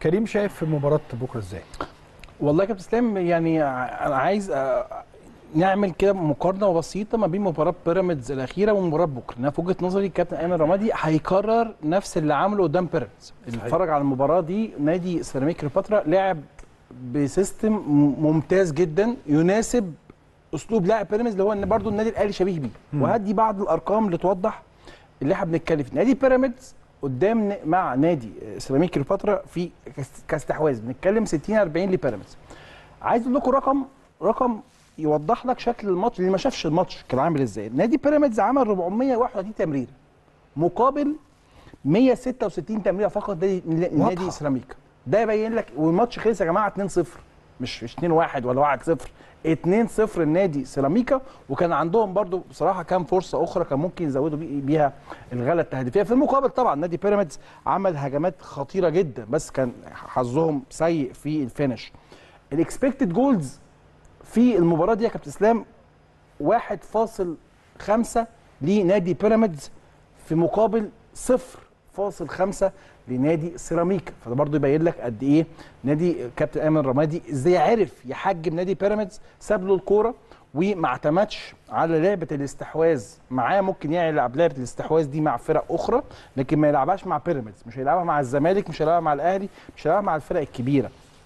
كريم شايف مباراه بكره ازاي والله يا كابتن اسلام يعني انا عايز آه، نعمل كده مقارنه بسيطه ما بين مباراه بيراميدز الاخيره ومباراه بكره انا في وجهه نظري الكابتن ايمن رمادي هيكرر نفس اللي عمله قدام بيراميدز اللي اتفرج على المباراه دي نادي سيراميك كليوباترا لعب بسيستم م- ممتاز جدا يناسب اسلوب لاعب بيراميدز اللي هو ان برضو النادي الاهلي شبيه بيه وهدي بعض الارقام اللي توضح اللي احنا بنتكلم فيه نادي بيراميدز قدام ن- مع نادي سيراميك كليوباترا في كاس- كاستحواذ بنتكلم 60 40 لبيراميدز عايز اقول لكم رقم رقم يوضح لك شكل الماتش اللي ما شافش الماتش كان عامل ازاي نادي بيراميدز عمل 431 تمريره مقابل 166 تمريره فقط نادي نادي سيراميكا ده يبين لك والماتش خلص يا جماعه 2-0 مش مش 2-1 ولا 1-0 2-0 النادي سيراميكا وكان عندهم برضو بصراحه كام فرصه اخرى كان ممكن يزودوا بي- بيها الغله التهديفيه في المقابل طبعا نادي بيراميدز عمل هجمات خطيره جدا بس كان حظهم سيء في الفينش الاكسبكتد جولز في المباراه دي يا كابتن اسلام 1.5 لنادي بيراميدز في مقابل 0.5 لنادي سيراميكا فده برضو يبين لك قد ايه نادي كابتن ايمن رمادي ازاي عرف يحجم نادي بيراميدز ساب له الكوره وما اعتمدش على لعبه الاستحواذ معاه ممكن يلعب لعبه الاستحواذ دي مع فرق اخرى لكن ما يلعبهاش مع بيراميدز مش هيلعبها مع الزمالك مش هيلعبها مع الاهلي مش هيلعبها مع الفرق الكبيره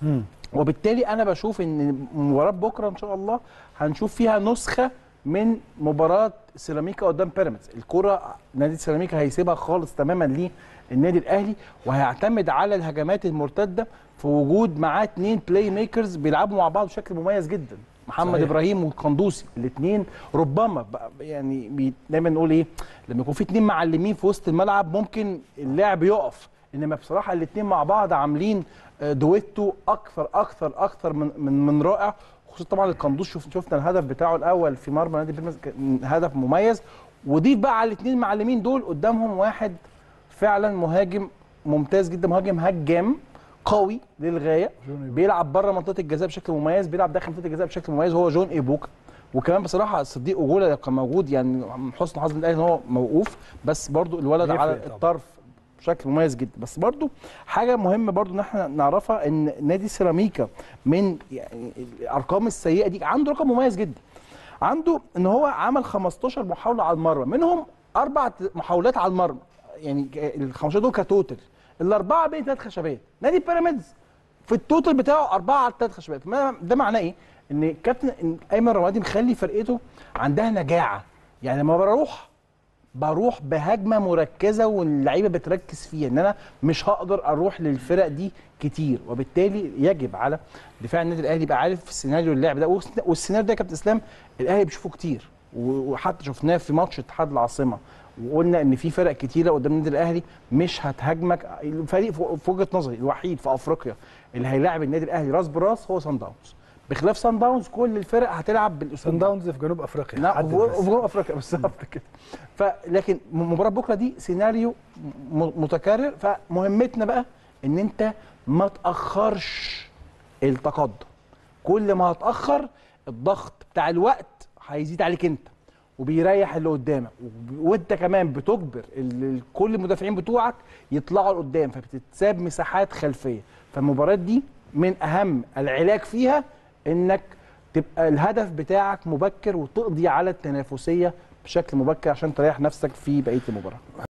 وبالتالي انا بشوف ان مباراه بكره ان شاء الله هنشوف فيها نسخه من مباراه سيراميكا قدام بيراميدز الكره نادي سيراميكا هيسيبها خالص تماما للنادي الاهلي وهيعتمد على الهجمات المرتده في وجود معاه اثنين بلاي ميكرز بيلعبوا مع بعض بشكل مميز جدا محمد صحيح. صحيح. ابراهيم والقندوسي الاثنين ربما بقى- يعني بي- دايما نقول ايه لما يكون في اثنين معلمين في وسط الملعب ممكن اللعب يقف انما بصراحه الاثنين مع بعض عاملين آه، دويتو اكثر اكثر اكثر من من, من رائع خصوصا طبعا القندوس شوف شفنا الهدف بتاعه الاول في مرمى نادي بيراميدز كان هدف مميز وضيف بقى على الاثنين المعلمين دول قدامهم واحد فعلا مهاجم ممتاز جدا مهاجم هجام قوي للغايه بيلعب بره منطقه الجزاء بشكل مميز بيلعب داخل منطقه الجزاء بشكل مميز هو جون ايبوكا وكمان بصراحه صديق اجولا لو كان موجود يعني من حسن حظ الاهلي ان هو موقوف بس برضو الولد بيفرق على طبعا. الطرف بشكل مميز جدا بس برضو حاجه مهمه برضو ان احنا نعرفها ان نادي سيراميكا من يعني الارقام السيئه دي عنده رقم مميز جدا عنده ان هو عمل 15 محاوله على المرمى منهم اربع محاولات على المرمى يعني ال 15 دول كتوتل الاربعه بين ثلاث خشبات نادي بيراميدز في التوتال بتاعه اربعه على ثلاث خشبات ما- ده معناه ايه؟ ان الكابتن إن ايمن رمادي مخلي فرقته عندها نجاعه يعني لما بروح بروح بهجمه مركزه واللعيبه بتركز فيها ان انا مش هقدر اروح للفرق دي كتير وبالتالي يجب على دفاع النادي الاهلي يبقى عارف سيناريو اللعب ده والس- والسيناريو ده يا كابتن اسلام الاهلي بيشوفه كتير و- وحتى شفناه في ماتش اتحاد العاصمه وقلنا ان في فرق كتيره قدام النادي الاهلي مش هتهاجمك الفريق في في وجهه نظري الوحيد في افريقيا اللي هيلاعب النادي الاهلي راس براس هو سان داونز بخلاف سان داونز كل الفرق هتلعب بالاسلوب سان ده. داونز في جنوب افريقيا لا حدد في بس. جنوب افريقيا بالظبط كده فلكن مباراه بكره دي سيناريو م- متكرر فمهمتنا بقى ان انت ما تاخرش التقدم كل ما هتاخر الضغط بتاع الوقت هيزيد عليك انت وبيريح اللي قدامك وب- وانت كمان بتجبر ال- ال- كل المدافعين بتوعك يطلعوا لقدام فبتتساب مساحات خلفيه فالمباريات دي من اهم العلاج فيها انك تبقى الهدف بتاعك مبكر وتقضي على التنافسيه بشكل مبكر عشان تريح نفسك في بقيه المباراه